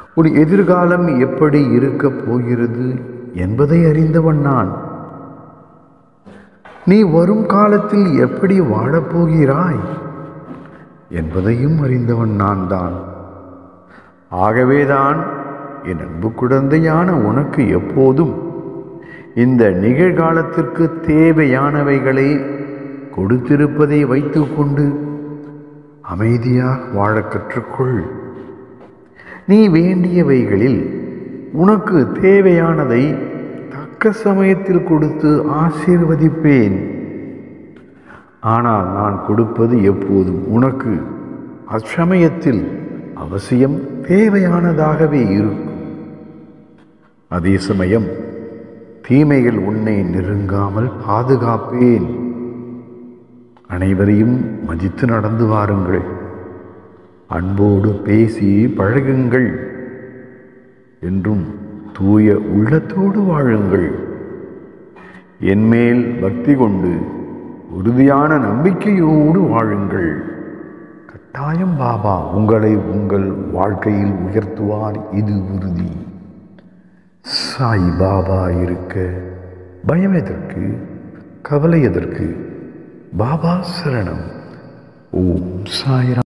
உன் எதிர்காலம் எப்படி இருக்கப் போகிறது என்பதை அறிந்தவன் நான் நீ வரும் காலத்தில் எப்படி வாழப்போகிறாய் என்பதையும் அறிந்தவன் நான் தான் ஆகவேதான் என் அன்பு குழந்தையான உனக்கு எப்போதும் இந்த நிகழ்காலத்திற்கு தேவையானவைகளை கொடுத்திருப்பதை வைத்துக்கொண்டு அமைதியாக வாழக் கற்றுக்கொள் நீ வேண்டியவைகளில் உனக்கு தேவையானதை தக்க சமயத்தில் கொடுத்து ஆசீர்வதிப்பேன் ஆனால் நான் கொடுப்பது எப்போதும் உனக்கு அச்சமயத்தில் அவசியம் தேவையானதாகவே இருக்கும் அதே சமயம் தீமைகள் உன்னை நெருங்காமல் பாதுகாப்பேன் அனைவரையும் மதித்து நடந்து வாருங்கள் அன்போடு பேசி பழகுங்கள் என்றும் தூய உள்ளத்தோடு வாழுங்கள் என்மேல் பக்தி கொண்டு உறுதியான நம்பிக்கையோடு வாழுங்கள் கட்டாயம் பாபா உங்களை உங்கள் வாழ்க்கையில் உயர்த்துவார் இது உறுதி சாய் பாபா இருக்க பயம் எதற்கு கவலை எதற்கு பாபா சரணம் ஓம் சாய்ராம்